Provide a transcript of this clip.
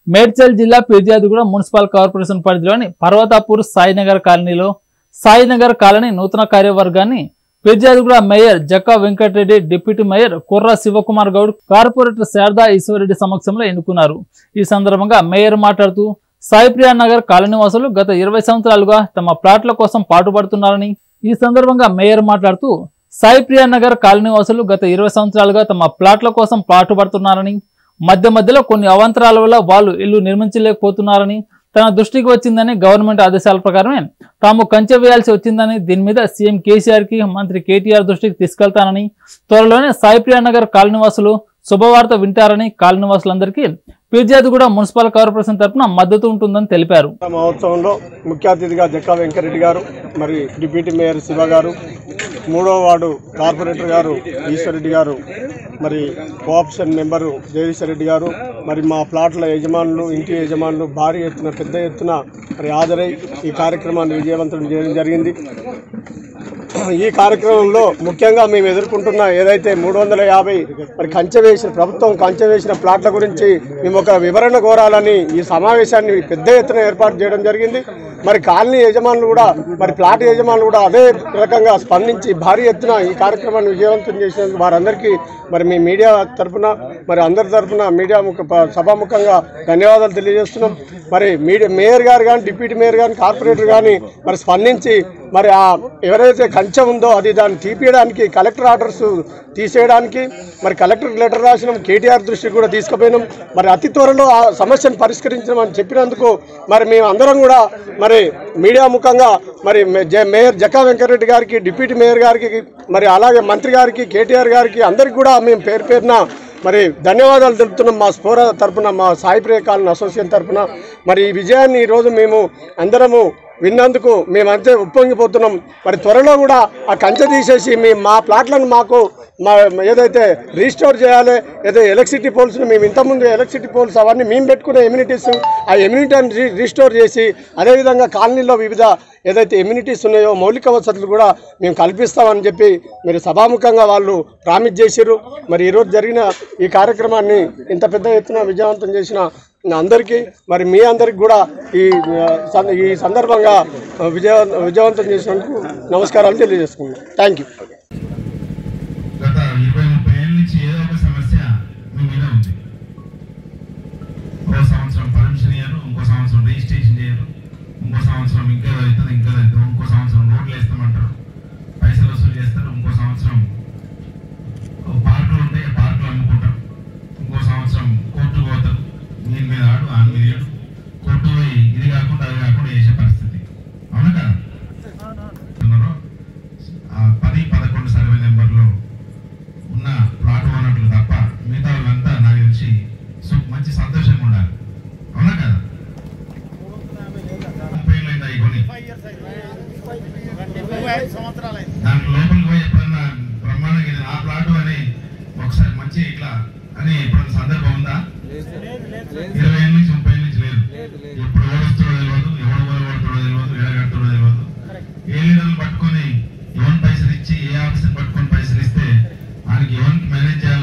మేడ్చల్ జిల్లా Peerzadiguda municipal corporation పరిధిలోని పర్వతాపూర్ సాయినగర్ కాలనీలో సాయినగర్ కాలనీ నూతన కార్యవర్గాన్ని Peerzadiguda mayor Jakka Venkatareddy deputy mayor Kurra Sivakumar Goud corporator Sharada Eshwarareddy సమక్షంలో ఎన్నుకున్నారు ఈ సందర్భంగా మేయర్ మాట్లాడుతూ సాయిప్రియా నగర్ కాలనీ వాసులు గత ఇరవై సంవత్సరాలుగా తమ ప్లాట్ల కోసం పాటుపడుతున్నారని ఈ సందర్భంగా మేయర్ మాట్లాడుతూ సాయిప్రియా నగర్ కాలనీ వాసులు గత ఇరవై సంవత్సరాలుగా తమ ప్లాట్ల కోసం పాటుపడుతున్నారని మధ్య మధ్యలో కొన్ని అవాంతరాల వల్ల వాళ్ళు ఇల్లు నిర్మించలేకపోతున్నారని తన దృష్టికి వచ్చిందని గవర్నమెంట్ ఆదేశాల ప్రకారమే తాము కంచె వేయాల్సి వచ్చిందని దీని మీద సీఎం కేసీఆర్ కి మంత్రి కేటీఆర్ దృష్టికి తీసుకెళ్తానని త్వరలోనే సాయిప్రియా నగర్ కాలనీవాసులు శుభవార్త వింటారని కాలనీవాసులందరికీ పీర్జాదిగూడ మున్సిపల్ కార్పొరేషన్ తరపున మద్దతు ఉంటుందని తెలిపారు మహోత్సవంలో ముఖ్య అతిథిగా జక్కా వెంకరెడ్డి గారు మరి డిప్యూటీ మేయర్ శివ గారు మూడో వార్డు కార్పొరేటర్ గారు ఈశ్వరెడ్డి గారు మరి కోఆప్షన్ మెంబరు జగదీశ్వర్ రెడ్డి గారు మరి మా ప్లాట్ల యజమానులు ఇంటి యజమానులు భారీ ఎత్తున పెద్ద ఎత్తున మరి హాజరై ఈ కార్యక్రమాన్ని విజయవంతం చేయడం జరిగింది ఈ కార్యక్రమంలో ముఖ్యంగా మేము ఎదుర్కొంటున్న ఏదైతే మూడు వందల యాభై మరి కంచె వేసిన ప్రభుత్వం కంచె వేసిన ప్లాట్ల గురించి మేము ఒక వివరణ కోరాలని ఈ సమావేశాన్ని పెద్ద ఎత్తున ఏర్పాటు చేయడం జరిగింది మరి కాలనీ యజమానులు కూడా మరి ప్లాట్ యజమానులు కూడా అదే రకంగా స్పందించి భారీ ఎత్తున ఈ కార్యక్రమాన్ని విజయవంతం చేసినందుకు వారందరికీ మరి మీ మీడియా తరఫున మరి అందరి తరఫున మీడియా ముఖ ప- సభాముఖంగా ధన్యవాదాలు తెలియజేస్తున్నాం మరి మీడియా మేయర్ గారు కానీ డిప్యూటీ మేయర్ కానీ కార్పొరేటర్ కానీ మరి స్పందించి మరి ఆ ఎవరైతే కంచె ఉందో అది దాన్ని తీపియడానికి కలెక్టర్ ఆర్డర్స్ తీసేయడానికి మరి కలెక్టర్ లెటర్ రాసినాం కేటీఆర్ దృష్టికి కూడా తీసుకుపోయినాం మరి అతి త్వరలో ఆ సమస్యను పరిష్కరించమని చెప్పినందుకు మరి మేము అందరం కూడా మరి మీడియా ముఖంగా మరి మే- జ- మేయర్ జక్కా వెంకటరెడ్డి గారికి డిప్యూటీ మేయర్ గారికి మరి అలాగే మంత్రి గారికి కేటీఆర్ గారికి అందరికి కూడా మేము పేరు పేరున మరి ధన్యవాదాలు తెలుపుతున్నాం మా స్ఫోర తరపున మా సాయి ప్రియకాలన్ అసోసియేషన్ తరపున మరి ఈ విజయాన్ని ఈరోజు మేము అందరము విన్నందుకు మేమంతే ఉప్పొంగిపోతున్నాం మరి త్వరలో కూడా ఆ కంచె తీసేసి మీ మా ప్లాట్లను మాకు మా ఏదైతే రీస్టోర్ చేయాలి ఏదో ఎలక్ట్రిసిటీ పోల్స్ని మేము ఇంతకుముందు ఎలక్ట్రిసిటీ పోల్స్ అవన్నీ మేము పెట్టుకునే ఎమ్యూనిటీస్ ఆ ఎమ్యూనిటీని రీ రీస్టోర్ చేసి అదేవిధంగా కాలనీలో వివిధ ఏదైతే ఎమ్యూనిటీస్ ఉన్నాయో మౌలిక వసతులు కూడా మేము కల్పిస్తామని చెప్పి మీరు సభాముఖంగా వాళ్ళు ప్రామిస్ చేసిర్రు మరి ఈరోజు జరిగిన ఈ కార్యక్రమాన్ని ఇంత పెద్ద ఎత్తున విజయవంతం చేసిన అందరికీ మరి మీ అందరికి కూడా ఈ ఆ, సం- ఈ సందర్భంగా ఆ, విజయ విజయవంతం చేసినందుకు నమస్కారాలు తెలియజేసుకున్నాను థ్యాంక్ యూ గత ఇరవై ముప్పై ఏళ్ళ నుంచి ఏదో ఒక సమస్య మీ మీద ఉంది ఓ సంవత్సరం పర్మిషన్ ఇయ్యరు ఇంకో సంవత్సరం రిజిస్ట్రేషన్ చేయరు ఇంకో సంవత్సరం ఇంకా అవుతుంది ఇంకా అవుతుంది ఇంకో సంవత్సరం రోడ్లు వేస్తామంటారు పైసలు వసూలు చేస్తారు ఇంకో సంవత్సరం ఓ పార్కులు ఉంటాయి ఆ పార్కులు అమ్ముకుంటారు ఇంకో సంవత్సరం కోర్టుకు పోతారు దీని మీద ఆడు ఆని మీద ఏడు కోర్టు పోయి ఇది కాకుండా అది కాకుండా చేసే పరిస్థితి అవునా కదా ఉన్నారో, ఆ పది పదకొండు సర్వే నెంబర్లో ఉన్న ప్లాట్ ఓనర్లు తప్ప మిగతా వాళ్ళంతా నాకు తెలిసి సు- మంచి సంతోషంగా ఉండాలి అవునా కదా ముప్పై ఏళ్ళు అయిందా ఈ కొని దాంట్లో లోపలికి పోయి ఎప్పుడన్నా బ్రహ్మాండంగా ఇది నా ప్లాట్ అని ఒకసారి మంచి ఇట్లా అని ఎప్పుడన్నా సందర్భం ఉందా ఇరవై ఏళ్ళ నుంచి ముప్పై ఏళ్ళ నుంచి లేదు ఎప్పుడు ఓడొస్తాడో తెలియదు ఎవడు ఓడగొడతాడో తెలియదు ఎడగడతాడో తెలియదు ఏ లీడర్లు పట్టుకొని ఎవరిని పైసలు ఇచ్చి ఏ ఆఫీసర్ పట్టుకొని పైసలు ఇస్తే ఆయనకి ఎవరికి మేనేజ్ చేయాలి